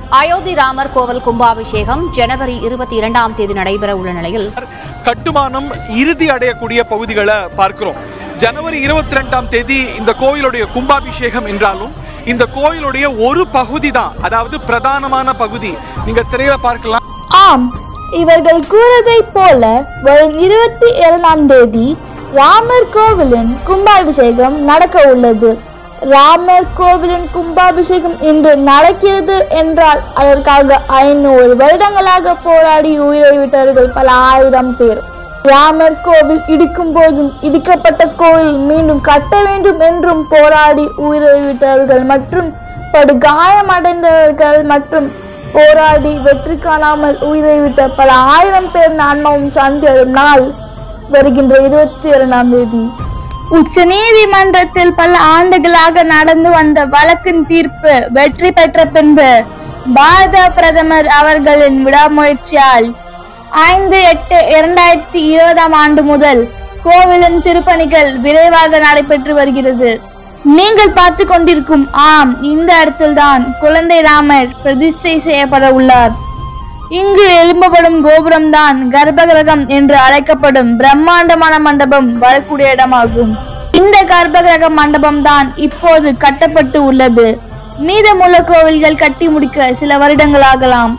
அயோத்தி ராமர் கோவில் கும்பாபிஷேகம் ஜனவரி இருபத்தி இரண்டாம் தேதி நடைபெற உள்ள நிலையில் கட்டுமானம் இறுதி அடையக்கூடிய பகுதிகளை பார்க்கிறோம் ஜனவரி இருபத்தி ரெண்டாம் தேதி இந்த கோயிலுடைய கும்பாபிஷேகம் என்றாலும் இந்த கோயிலுடைய ஒரு பகுதி தான் அதாவது பிரதானமான பகுதி நீங்க திரையில பார்க்கலாம் ஆம் இவர்கள் கூறதைப் போல வரும் இருபத்தி இரண்டாம் தேதி ராமர் கோவிலின் கும்பாபிஷேகம் நடக்க உள்ளது ராமர் கோவிலின் கும்பாபிஷேகம் இன்று நடக்கிறது என்றால் அதற்காக ஐநூறு வருடங்களாக போராடி உயிரை விட்டவர்கள் பல ஆயிரம் பேர் ராமர் கோவில் இடிக்கும் போதும் இடிக்கப்பட்ட கோவில் மீண்டும் கட்ட வேண்டும் என்றும் போராடி உயிரை விட்டவர்கள் மற்றும் படுகாயமடைந்தவர்கள் மற்றும் போராடி வெற்றி காணாமல் உயிரை விட்ட பல ஆயிரம் பேர் ஆன்மாவும் சாந்தி அடையும் நாள் வருகின்ற இருபத்தி இரண்டாம் தேதி உச்ச நீதிமன்றத்தில் பல ஆண்டுகளாக நடந்து வந்த வழக்கின் தீர்ப்பு வெற்றி பெற்ற பின்பு பாரத பிரதமர் அவர்களின் விடாமுயற்சியால் ஐந்து எட்டு இரண்டாயிரத்தி இருபதாம் ஆண்டு முதல் கோவிலின் திருப்பணிகள் விரைவாக நடைபெற்று வருகிறது நீங்கள் பார்த்து கொண்டிருக்கும் ஆம் இந்த இடத்தில்தான் குழந்தை ராமர் பிரதிஷ்டை செய்யப்பட உள்ளார் இங்கு எழும்பப்படும் கோபுரம்தான் கர்ப்பகிரகம் என்று அழைக்கப்படும் பிரம்மாண்டமான மண்டபம் வரக்கூடிய இடமாகும் இந்த கர்ப்பகிரக மண்டபம் தான் இப்போது கட்டப்பட்டு உள்ளது மீதமுள்ள கோவில்கள் கட்டி முடிக்க சில வருடங்கள் ஆகலாம்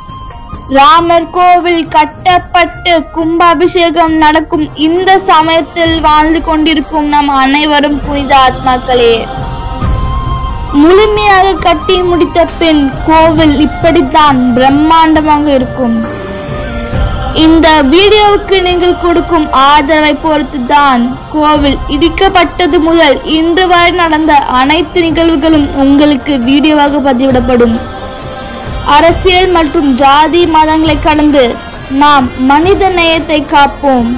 ராமர் கோவில் கட்டப்பட்டு கும்பாபிஷேகம் நடக்கும் இந்த சமயத்தில் வாழ்ந்து கொண்டிருக்கும் நம் அனைவரும் புனித ஆத்மாக்களே முழுமையாக கட்டி முடித்த பின் கோவில் இப்படித்தான் பிரம்மாண்டமாக இருக்கும் இந்த வீடியோவுக்கு நீங்கள் கொடுக்கும் ஆதரவை பொறுத்து தான் கோவில் இடிக்கப்பட்டது முதல் இன்று வரை நடந்த அனைத்து நிகழ்வுகளும் உங்களுக்கு வீடியோவாக பதிவிடப்படும் அரசியல் மற்றும் ஜாதி மதங்களை கடந்து நாம் மனித நேயத்தை காப்போம்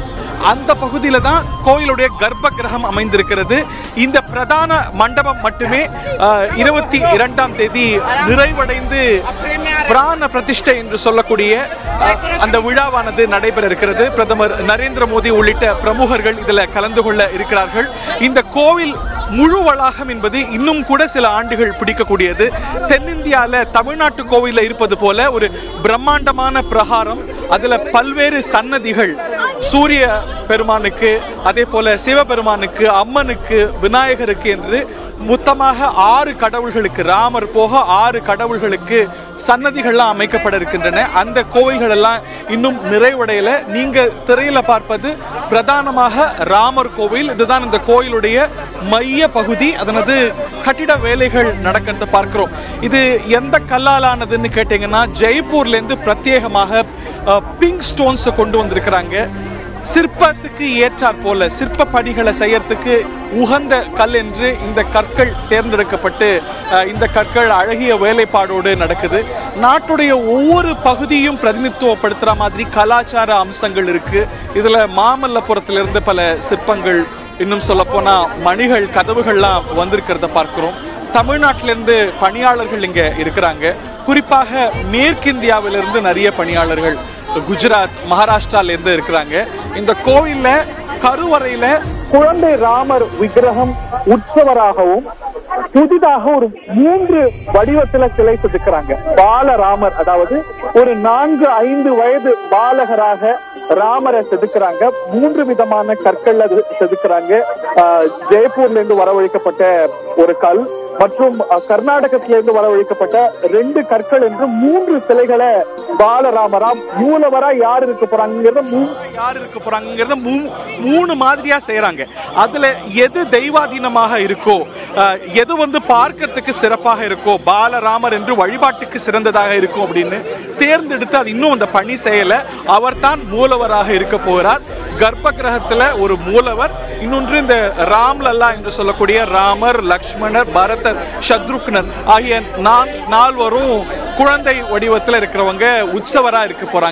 அந்த பகுதியில தான் கோயிலுடைய கர்ப்ப கிரகம் அமைந்திருக்கிறது இந்த பிரதான மண்டபம் மட்டுமே இருபத்தி இரண்டாம் தேதி நிறைவடைந்து பிராண பிரதிஷ்டை என்று சொல்லக்கூடிய அஹ், அந்த விழாவானது நடைபெற இருக்கிறது பிரதமர் நரேந்திர மோடி உள்ளிட்ட பிரமுகர்கள் இதுல கலந்து கொள்ள இருக்கிறார்கள் இந்த கோவில் முழு வளாகம் என்பது இன்னும் கூட சில ஆண்டுகள் பிடிக்கக்கூடியது தென்னிந்தியால தமிழ்நாட்டு கோவில்ல இருப்பது போல ஒரு பிரம்மாண்டமான பிரகாரம் அதுல பல்வேறு சன்னதிகள் சூரிய பெருமானுக்கு அதே போல சிவபெருமானுக்கு அம்மனுக்கு விநாயகருக்கு என்று மொத்தமாக ஆறு கடவுள்களுக்கு ராமர் போக ஆறு கடவுள்களுக்கு சன்னதிகள்லாம் அமைக்கப்பட இருக்கின்றன அந்த கோவில்கள் எல்லாம் இன்னும் நிறைவடையல நீங்க திரையில பார்ப்பது பிரதானமாக ராமர் கோவில் இதுதான் இந்த கோயிலுடைய மைய பகுதி அதனது கட்டிட வேலைகள் நடக்கிறத பார்க்கிறோம் இது எந்த கல்லாலானதுன்னு கேட்டீங்கன்னா ஜெய்ப்பூர்ல இருந்து பிரத்யேகமாக பிங்க் ஸ்டோன்ஸ் கொண்டு வந்திருக்கிறாங்க சிற்பத்துக்கு ஏற்றாற் போல சிற்ப பணிகளை செய்யறதுக்கு உகந்த கல் என்று இந்த கற்கள் தேர்ந்தெடுக்கப்பட்டு அஹ், இந்த கற்கள் அழகிய வேலைப்பாடோடு நடக்குது நாட்டுடைய ஒவ்வொரு பகுதியும் பிரதிநிதித்துவப்படுத்துற மாதிரி கலாச்சார அம்சங்கள் இருக்கு இதுல மாமல்லபுரத்துல இருந்து பல சிற்பங்கள் இன்னும் சொல்ல போனா மணிகள் கதவுகள்லாம் வந்திருக்கிறத பார்க்கிறோம் தமிழ்நாட்டிலிருந்து பணியாளர்கள் இங்க இருக்கிறாங்க குறிப்பாக மேற்கிந்தியாவிலிருந்து நிறைய பணியாளர்கள் குஜராத் மகாராஷ்டிரால இருந்து இருக்கிறாங்க இந்த கோயில்ல கருவறையில குழந்தை ராமர் விக்கிரகம் உற்சவராகவும் புதிதாக ஒரு மூன்று வடிவத்துல சிலை செதுக்கிறாங்க பாலராமர் அதாவது ஒரு நான்கு ஐந்து வயது பாலகராக ராமரை செதுக்குறாங்க மூன்று விதமான கற்கள் அது செதுக்குறாங்க ஆஹ், ஜெய்ப்பூர்ல இருந்து வரவழைக்கப்பட்ட ஒரு கல் மற்றும் அஹ், கர்நாடகத்தில இருந்து வரவழைக்கப்பட்ட ரெண்டு கற்கள் என்று மூன்று சிலைகளை பாலராமரா மூலவரா யார் இருக்க போறாங்கிறத மூ- யார் இருக்க போறாங்கிறத மூ- மூணு மாதிரியா செய்யறாங்க அதுல எது தெய்வாதீனமாக இருக்கோ அஹ், எது வந்து பார்க்கறதுக்கு சிறப்பாக இருக்கோ பாலராமர் என்று வழிபாட்டுக்கு சிறந்ததாக இருக்கும் அப்படின்னு தேர்ந்தெடுத்து அது இன்னும் அந்த பணி செய்யல அவர் தான் மூலவராக இருக்க போகிறார் கர்ப்ப கிரகத்துல ஒரு மூலவர் இன்னொன்று இந்த ராம்லல்லா என்று சொல்லக்கூடிய ராமர் லக்ஷ்மணர் பரதர் சத்ருக்னர் ஆகிய நான் நால்வரும் குழந்தை வடிவத்துல இருக்கிறவங்க உற்சவரா இருக்க போறாங்க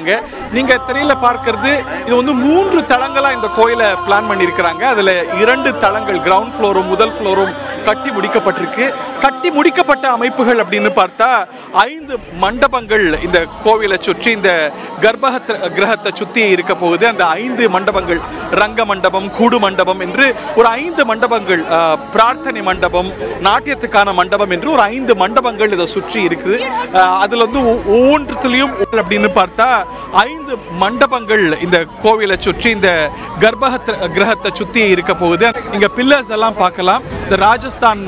நீங்க திரையில பார்க்கிறது இது வந்து மூன்று தளங்களா இந்த கோயிலை பிளான் பண்ணியிருக்கிறாங்க அதுல இரண்டு தளங்கள் கிரவுண்ட் ஃப்ளோரும் முதல் ஃப்ளோரும் கட்டி முடிக்கப்பட்டிருக்கு கட்டி முடிக்கப்பட்ட அமைப்புகள் அப்படின்னு பார்த்தா ஐந்து மண்டபங்கள் இந்த கோவிலை சுற்றி இந்த கர்ப்பகத்தை கிரகத்தை சுற்றி இருக்க போகுது அந்த ஐந்து மண்டபங்கள் ரங்க மண்டபம் கூடு மண்டபம் என்று ஒரு ஐந்து மண்டபங்கள் அஹ், பிரார்த்தனை மண்டபம் நாட்டியத்துக்கான மண்டபம் என்று ஒரு ஐந்து மண்டபங்கள் இதை சுற்றி இருக்குது அஹ், அதுல வந்து ஒ- ஒவ்வொன்றுத்துலயும் அப்படின்னு பார்த்தா ஐந்து மண்டபங்கள் இந்த கோவிலை சுற்றி இந்த கர்ப்பகத்தை கிரகத்தை சுற்றி இருக்க போகுது இங்க பில்லர்ஸ் எல்லாம் பார்க்கலாம் இந்த ராஜஸ்தான்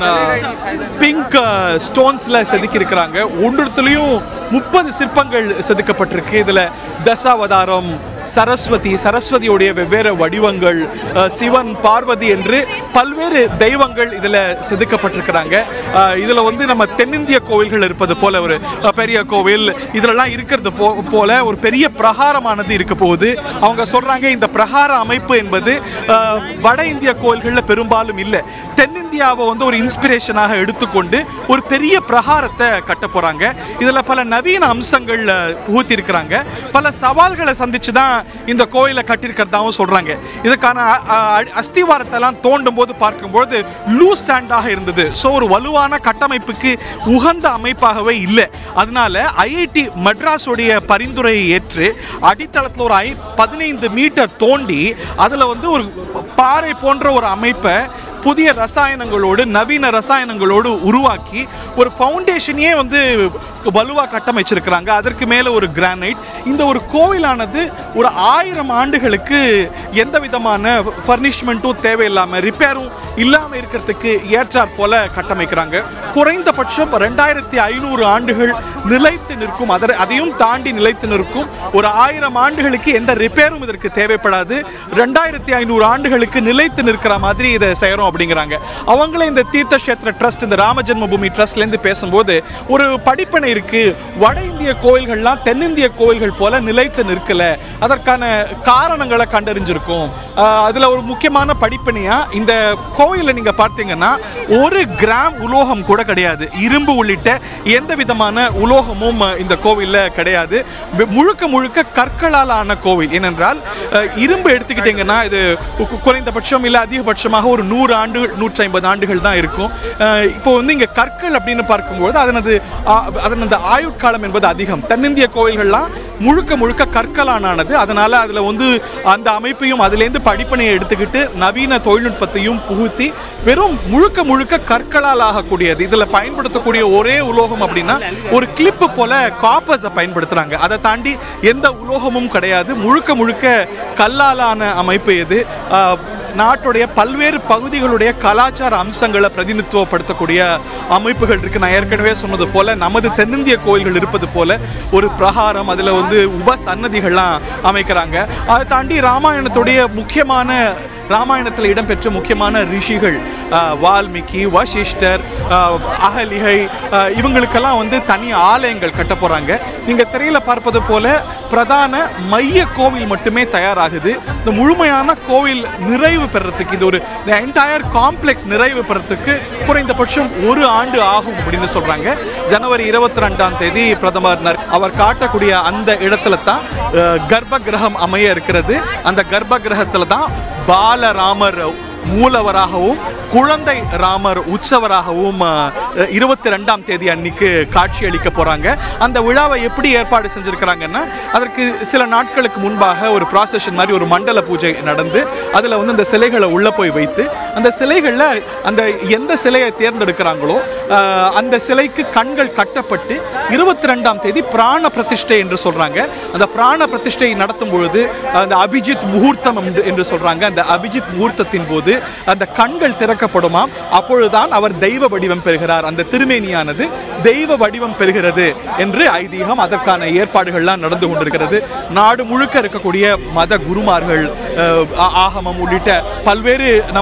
பிங்க் ஸ்டோன்ஸ்ல செதுக்கி இருக்கிறாங்க ஒன்றுத்துலயும் முப்பது சிற்பங்கள் செதுக்கப்பட்டிருக்கு இதுல தசாவதாரம் சரஸ்வதி சரஸ்வதியுடைய வெவ்வேறு வடிவங்கள் அஹ், சிவன் பார்வதி என்று பல்வேறு தெய்வங்கள் இதுல செதுக்கப்பட்டிருக்கிறாங்க அஹ், இதுல வந்து நம்ம தென்னிந்திய கோவில்கள் இருப்பது போல ஒரு அஹ், பெரிய கோவில் இதுலலாம் இருக்கிறது போ போல ஒரு பெரிய பிரகாரமானது இருக்க போகுது அவங்க சொல்றாங்க இந்த பிரகார அமைப்பு என்பது அஹ், வட இந்திய கோவில்கள்ல பெரும்பாலும் இல்லை தென்னிந்தியாவை வந்து ஒரு இன்ஸ்பிரேஷனாக எடுத்துக்கொண்டு ஒரு பெரிய பிரகாரத்தை கட்ட போறாங்க இதுல பல நவீன அம்சங்கள் அஹ், புகுத்தி இருக்கிறாங்க பல சவால்களை சந்திச்சு தான் இந்த கோயிலை கட்டியிருக்கிறதாவும் சொல்றாங்க இதுக்கான அ- அ- அஸ்திவாரத்தை எல்லாம் தோண்டும் போது பார்க்கும்போது லூஸ் சாண்டாக இருந்தது ஸோ ஒரு வலுவான கட்டமைப்புக்கு உகந்த அமைப்பாகவே இல்லை அதனால ஐஐடி மெட்ராஸுடைய பரிந்துரையை ஏற்று அடித்தளத்தில் ஒரு ஐ பதினைந்து மீட்டர் தோண்டி அதில் வந்து ஒரு பாறை போன்ற ஒரு அமைப்பை புதிய ரசாயனங்களோடு நவீன ரசாயனங்களோடு உருவாக்கி ஒரு ஃபவுண்டேஷனையே வந்து வலுவா கட்டமைச்சிருக்கிறாங்க அதற்கு மேல ஒரு கிரானைட் இந்த ஒரு கோவிலானது ஒரு ஆயிரம் ஆண்டுகளுக்கு எந்த விதமான ஃபர்னிஷ்மெண்ட்டும் தேவையில்லாம ரிப்பேரும் இல்லாம இருக்கிறதுக்கு ஏற்றாற் போல கட்டமைக்கிறாங்க குறைந்தபட்சம் ரெண்டாயிரத்தி ஐநூறு ஆண்டுகள் நிலைத்து நிற்கும் அதர் அதையும் தாண்டி நிலைத்து நிற்கும் ஒரு ஆயிரம் ஆண்டுகளுக்கு எந்த ரிப்பேரும் இதற்கு தேவைப்படாது ரெண்டாயிரத்தி ஐநூறு ஆண்டுகளுக்கு நிலைத்து நிற்கிற மாதிரி இதை செய்யறோம் அப்படிங்கிறாங்க அவங்களே இந்த தீர்த்த கஷேத்திர ட்ரஸ்ட் இந்த ராம ஜென்மபூமி ட்ரஸ்ட்ல இருந்து பேசும்போது ஒரு படிப்பினை இருக்கு வட இந்திய கோயில்கள்லாம் தென்னிந்திய கோயில்கள் போல நிலைத்து நிற்கல அதற்கான காரணங்களை கண்டறிஞ்சிருக்கோம் ஆஹ் அதுல ஒரு முக்கியமான படிப்பினையா இந்த கோயிலை நீங்க பார்த்தீங்கன்னா ஒரு கிராம் உலோகம் கூட கிடையாது இரும்பு உள்ளிட்ட எந்த விதமான உலோகமும் அஹ், இந்த கோவில்ல கிடையாது வி- முழுக்க முழுக்க கற்களால் ஆன கோவில் ஏனென்றால் அஹ், இரும்பு எடுத்துக்கிட்டீங்கன்னா இது கு- குறைந்தபட்சம் இல்லை அதிகபட்சமாக ஒரு நூறு ஆண்டுகள் நூற்றி ஐம்பது ஆண்டுகள் தான் இருக்கும் அஹ், இப்போ வந்து இங்க கற்கள் அப்படின்னு பார்க்கும்போது அதனது ஆ- அதனது ஆயுட்காலம் என்பது அதிகம் தென்னிந்திய கோவில்கள்லாம் முழுக்க முழுக்க கற்களானது அதனால அதுல வந்து அந்த அமைப்பையும் அதுலேருந்து படிப்பனையை எடுத்துக்கிட்டு நவீன தொழில்நுட்பத்தையும் புகுத்தி வெறும் முழுக்க முழுக்க கற்களால் ஆகக்கூடியது இதுல பயன்படுத்தக்கூடிய ஒரே உலோகம் அப்படின்னா ஒரு கிளிப்பு போல காப்பர்ஸை பயன்படுத்துறாங்க அதை தாண்டி எந்த உலோகமும் கிடையாது முழுக்க முழுக்க கல்லாலான அமைப்பு இது ஆஹ், நாட்டுடைய பல்வேறு பகுதிகளுடைய கலாச்சார அம்சங்களை பிரதிநிதித்துவப்படுத்தக்கூடிய அமைப்புகள் இருக்கு நான் ஏற்கனவே சொன்னது போல நமது தென்னிந்திய கோயில்கள் இருப்பது போல ஒரு பிரகாரம் அதுல வந்து உப சன்னதிகள்லாம் அமைக்கிறாங்க அதை தாண்டி ராமாயணத்துடைய முக்கியமான ராமாயணத்தில் இடம்பெற்ற முக்கியமான ரிஷிகள் ஆஹ், வால்மீகி வசிஷ்டர் ஆஹ், அகலிகை ஆஹ், இவங்களுக்கெல்லாம் வந்து தனி ஆலயங்கள் கட்ட போறாங்க நீங்க திரையில பார்ப்பது போல பிரதான மைய கோவில் மட்டுமே தயாராகுது இந்த முழுமையான கோவில் நிறைவு பெறத்துக்கு இது ஒரு என்டையர் காம்ப்ளெக்ஸ் நிறைவு பெறத்துக்கு குறைந்தபட்சம் ஒரு ஆண்டு ஆகும் அப்படின்னு சொல்றாங்க ஜனவரி இருபத்தி ரெண்டாம் தேதி பிரதமர் நர்- அவர் காட்டக்கூடிய அந்த இடத்துல தான் அஹ், கர்ப்ப கிரகம் அமைய இருக்கிறது அந்த கர்ப்ப கிரகத்துல தான் பாலராமர் மூலவராகவும் குழந்தை ராமர் உற்சவராகவும் இருபத்தி ரெண்டாம் தேதி அன்னைக்கு காட்சி அளிக்க போறாங்க அந்த விழாவை எப்படி ஏற்பாடு செஞ்சிருக்கிறாங்கன்னா அதற்கு சில நாட்களுக்கு முன்பாக ஒரு ப்ராசஷன் மாதிரி ஒரு மண்டல பூஜை நடந்து அதுல வந்து அந்த சிலைகளை உள்ள போய் வைத்து அந்த சிலைகள்ல அந்த எந்த சிலையை தேர்ந்தெடுக்கிறாங்களோ அஹ், அந்த சிலைக்கு கண்கள் கட்டப்பட்டு இருபத்தி ரெண்டாம் தேதி பிராண பிரதிஷ்டை என்று சொல்றாங்க அந்த பிராண பிரதிஷ்டை நடத்தும் பொழுது அந்த அபிஜித் முகூர்த்தம் என்று- என்று சொல்றாங்க அந்த அபிஜித் முகூர்த்தத்தின் போது அந்த கண்கள் திறக்கப்படுமாம் அப்பொழுதுதான் அவர் தெய்வ வடிவம் பெறுகிறார் அந்த திருமேனியானது தெய்வ வடிவம் பெறுகிறது என்று ஐதீகம் அதற்கான ஏற்பாடுகள்லாம் நடந்து கொண்டிருக்கிறது நாடு முழுக்க இருக்கக்கூடிய மத குருமார்கள் அஹ், ஆ- ஆகமம் உள்ளிட்ட பல்வேறு நமது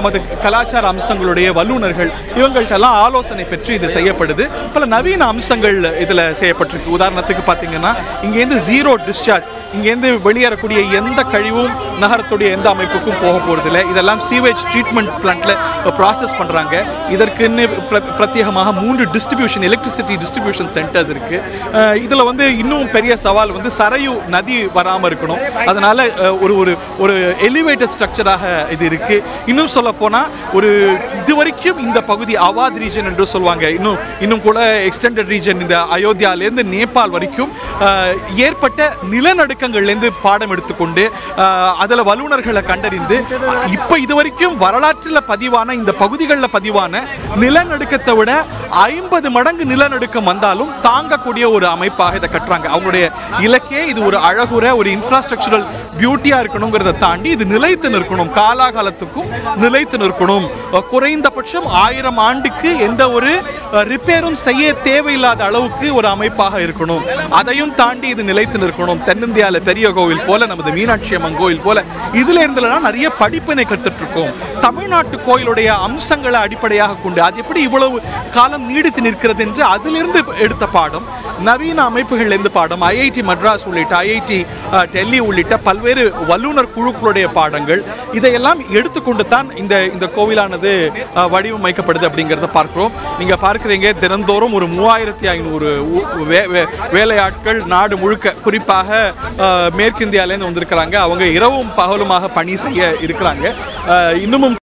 கலாச்சார அம்சங்களுடைய வல்லுநர்கள் இவங்கள்ட்டெல்லாம் ஆலோசனை பெற்று இது செய்யப்படுது பல நவீன அம்சங்கள் இதில் செய்யப்பட்டிருக்கு உதாரணத்துக்கு பார்த்தீங்கன்னா இங்கேருந்து ஜீரோ டிஸ்சார்ஜ் இங்கேருந்து வெளியேறக்கூடிய எந்த கழிவும் நகரத்துடைய எந்த அமைப்புக்கும் போக போகிறதில்ல இதெல்லாம் சீவேஜ் ட்ரீட்மெண்ட் பிளான்ட்ல ப்ராசஸ் பண்ணுறாங்க இதற்குன்னு பிர- பிரத்யேகமாக மூன்று டிஸ்ட்ரிபியூஷன் எலக்ட்ரிசிட்டி டிஸ்ட்ரிபியூஷன் சென்டர்ஸ் இருக்கு அஹ் இதுல வந்து இன்னும் பெரிய சவால் வந்து சரையு நதி வராமல் இருக்கணும் அதனால அஹ், ஒரு ஒரு ஒரு எலிவேட்டட் ஸ்ட்ரக்சராக இது இருக்கு இன்னும் சொல்ல போனா ஒரு இதுவரைக்கும் இந்த பகுதி அவாத் ரீஜன் என்று சொல்லுவாங்க இன்னும் இன்னும் கூட எக்ஸ்டெண்டட் ரீஜன் இந்த அயோத்தியாலேருந்து நேபாள் வரைக்கும் அஹ், ஏற்பட்ட நிலநடுக்கங்கள்லேருந்து பாடம் எடுத்துக்கொண்டு அஹ், அதுல வல்லுநர்களை கண்டறிந்து இப்ப இது வரைக்கும் வரலாற்றில் பதிவான இந்த பகுதிகளில் பதிவான நிலநடுக்கத்தை விட ஐம்பது மடங்கு நிலநடுக்கம் வந்தாலும் தாங்கக்கூடிய ஒரு அமைப்பாக இதை கட்டுறாங்க அவங்களுடைய இலக்கே இது ஒரு அழகுற ஒரு இன்ஃப்ராஸ்ட்ரக்சரல் பியூட்டியா இருக்கணுங்கிறத தாண்டி இது நிலைத்து நிற்கணும் காலாகாலத்துக்கும் நிலைத்து நிற்கணும் அஹ் குறைந்தபட்சம் ஆயிரம் ஆண்டுக்கு எந்த ஒரு ரிப்பேரும் செய்ய தேவையில்லாத அளவுக்கு ஒரு அமைப்பாக இருக்கணும் அதையும் தாண்டி இது நிலைத்து நிற்கணும் தென்னிந்தியால பெரிய கோவில் போல நமது மீனாட்சி அம்மன் கோவில் போல இதுல இருந்துலாம் நிறைய படிப்பினை கற்றுட்டு இருக்கோம் தமிழ்நாட்டு கோயிலுடைய அம்சங்களை அடிப்படையாக கொண்டு அது எப்படி இவ்வளவு காலம் நீடித்து நிற்கிறது என்று அதிலிருந்து எடுத்த பாடம் நவீன அமைப்புகள் இருந்து பாடம் ஐஐடி மட்ராஸ் உள்ளிட்ட ஐஐடி டெல்லி உள்ளிட்ட பல்வேறு வல்லுநர் குழுக்களுடைய பாடங்கள் இதையெல்லாம் எடுத்துக்கொண்டு தான் இந்த இந்த கோவிலானது அஹ், வடிவமைக்கப்படுது அப்படிங்கிறத பார்க்கிறோம் நீங்க பார்க்கிறீங்க தினந்தோறும் ஒரு மூவாயிரத்தி ஐநூறு வேலையாட்கள் நாடு முழுக்க குறிப்பாக அஹ், மேற்கிந்தியாலேருந்து வந்திருக்கிறாங்க அவங்க இரவும் பகலுமாக பணி செய்ய இருக்கிறாங்க அஹ், இன்னமும்